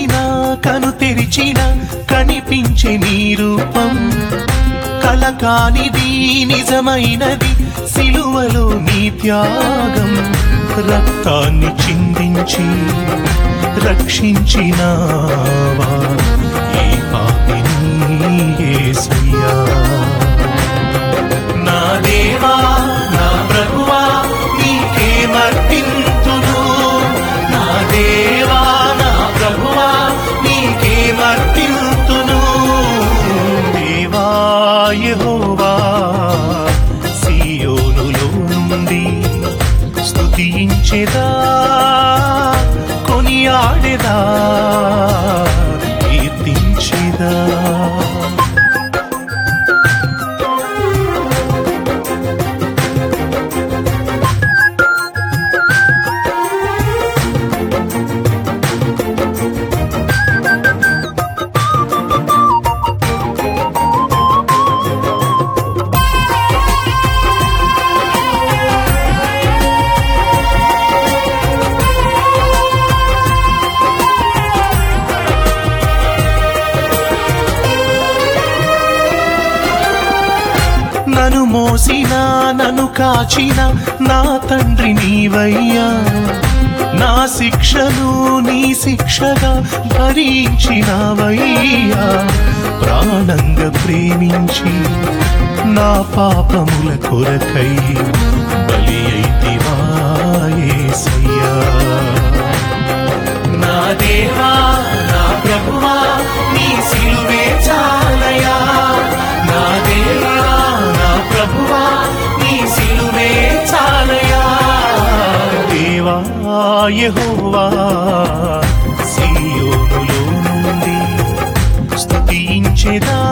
మూసిన కను తెరిచిన కనిపించే నీ రూపం కలకానిది నిజమైనది సిలువలో నీ త్యాగం రక్తాన్ని చిందించి రక్షించినావా ఈ పాపిని యేసయ్యా నా దేవా నా ప్రభువా నీకే మర్పింతును నా దేవా నా ప్రభువా నీకే మర్పింతును దేవా యెహోవా సియోనులో నుండి స్తుతించెదా కొనియాడెదా కీర్తించెదా నన్ను మోసిన నన్ను కాచిన నా తండ్రి నీవయ్యా నా శిక్షను నీ శిక్షగా భరించినవయ్యా ప్రాణంగా ప్రేమించి నా పాపముల కొరకై బలి అయితివా యేసయ్యా నా దేవా నా ప్రభువా నీ సిలువే చాలయా నా దేవా నా ప్రభువా నీ సిలువే చాలయా దేవా యెహోవా సియోనులో నుండి స్తుతించెదా